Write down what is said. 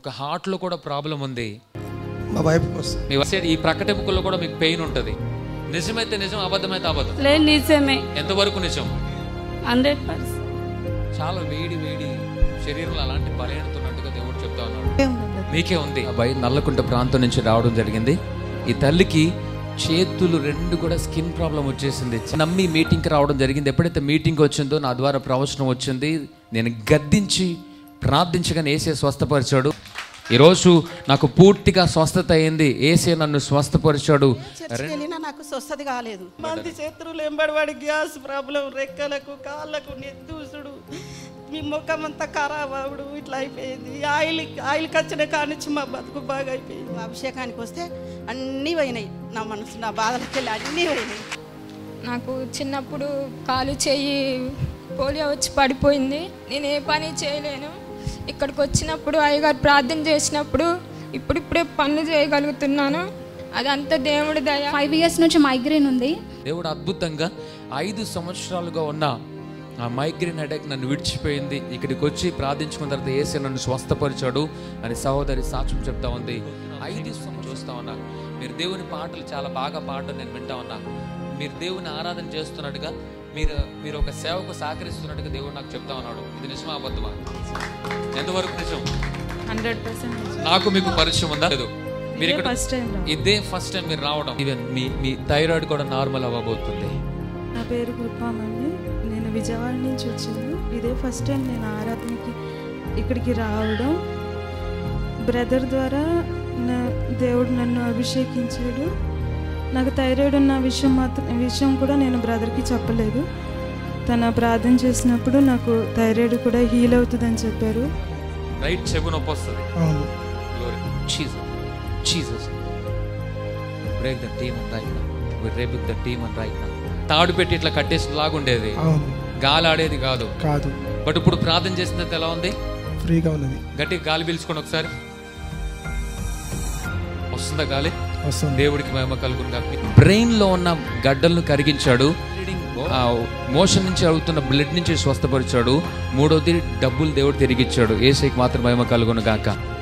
మీకు హార్ట్లో కూడా ప్రాబ్లం ఉంది మా వైఫ్కి వస్తుంది మీ సైడ్ ఈ ప్రకటెముకల్లో కూడా మీకు పెయిన్ ఉంటుంది నిజమైతే నిజం అబద్ధమైతే అబద్ధం లేదు నిజమే ఎంతవరకు నిజం హండ్రెడ్ పర్సెంట్ చాలా వేడి వేడి శరీరంలో అలాంటి బలహీనతున్నట్టుగా దేవుడు చెప్తా ఉన్నాడు మీకే ఉంది అబ్బాయి నల్లకుంట ప్రాంతం నుంచి రావడం జరిగింది ఈ తల్లికి చేతులు రెండు కూడా స్కిన్ ప్రాబ్లం వచ్చేసింది నమ్మి మీటింగ్కి రావడం జరిగింది ఎప్పుడైతే మీటింగ్ వచ్చిందో నా ద్వారా ప్రవచనం వచ్చింది నేను గద్దించి ప్రార్థించగానే ఏసే స్వస్థపరిచాడు ఈరోజు నాకు పూర్తిగా స్వస్థత అయింది ఏసే నన్ను స్వస్థపరిచాడు చర్చికి వెళ్ళినా నాకు స్వస్థత కాలేదు మంది శత్రువులు ఎంబడివాడి గ్యాస్ ప్రాబ్లం రెక్కలకు కాళ్ళకు నెత్తూసుడు మీ ముఖం అంతా ఖరాబ్ అవుడు ఇట్లా అయిపోయింది ఆయిల్ ఆయిల్ కచ్చిన కానిచ్చి మా బతుకు బాగా అయిపోయింది మా అభిషేకానికి వస్తే అన్నీ పోయినాయి నా మనసు నా బాధలకి వెళ్ళి అన్నీ పోయినాయి నాకు చిన్నప్పుడు కాలు చెయ్యి పోలియో వచ్చి పడిపోయింది నేను ఏ పని చేయలేను ఇక్కడికి వచ్చినప్పుడు అయ్యగారు ప్రార్థన చేసినప్పుడు ఇప్పుడిప్పుడే పనులు చేయగలుగుతున్నాను అదంతా దేవుడి దయ ఫైవ్ ఇయర్స్ నుంచి మైగ్రేన్ ఉంది దేవుడు అద్భుతంగా ఐదు సంవత్సరాలుగా ఉన్న ఆ మైగ్రేన్ హెడేక్ నన్ను విడిచిపోయింది ఇక్కడికి వచ్చి ప్రార్థించుకున్న తర్వాత ఏసే నన్ను స్వస్థపరిచాడు అని సహోదరి సాక్ష్యం చెప్తా ఉంది ఐదు సంవత్సరం చూస్తా ఉన్నా మీరు దేవుని పాటలు చాలా బాగా పాడడం నేను వింటా ఉన్నా మీరు దేవుని ఆరాధన చేస్తున్నట్టుగా మీరు మీరు ఒక సేవకు సహకరిస్తున్నట్టుగా దేవుడు నాకు చెప్తా ఉన్నాడు ఇది నిజమా అబద్ధమా ఎంతవరకు నిజం హండ్రెడ్ పర్సెంట్ నాకు మీకు పరిచయం ఉందా లేదు మీరు ఇక్కడ ఫస్ట్ టైం ఇదే ఫస్ట్ టైం మీరు రావడం ఈవెన్ మీ మీ థైరాయిడ్ కూడా నార్మల్ అవ్వబోతుంది నా పేరు కృపామండి నేను విజయవాడ నుంచి వచ్చాను ఇదే ఫస్ట్ టైం నేను ఆరాధనకి ఇక్కడికి రావడం బ్రదర్ ద్వారా నా దేవుడు నన్ను అభిషేకించాడు నాకు థైరాయిడ్ ఉన్న విషయం మాత్రం విషయం కూడా నేను బ్రదర్కి చెప్పలేదు తన ప్రార్థన చేసినప్పుడు నాకు థైరాయిడ్ కూడా హీల్ అవుతుందని చెప్పారు రైట్ చెగు నొప్పి వస్తుంది అవును Jesus. Jesus. Break the demon right now. We rebuke the demon right now. తాడు పెట్టి ఇట్లా కట్టేసిన లాగుండేది అవును గాలి ఆడేది కాదు కాదు బట్ ఇప్పుడు ప్రార్థన చేసిన తర్వాత ఎలా ఉంది ఫ్రీగా ఉన్నది గట్టిగా గాలి పీల్చుకోండి ఒకసారి వస్తుందా గాలి వస్తుంది దేవుడికి మహిమ కలుగును బ్రెయిన్ లో ఉన్న గడ్డలను కరిగించాడు ఆ మోషన్ నుంచి అవుతున్న బ్లడ్ నుంచి స్వస్థపరిచాడు మూడోది డబ్బులు దేవుడు తిరిగిచ్చాడు ఏసైకి మాత్రం మహిమ కలుగును గాక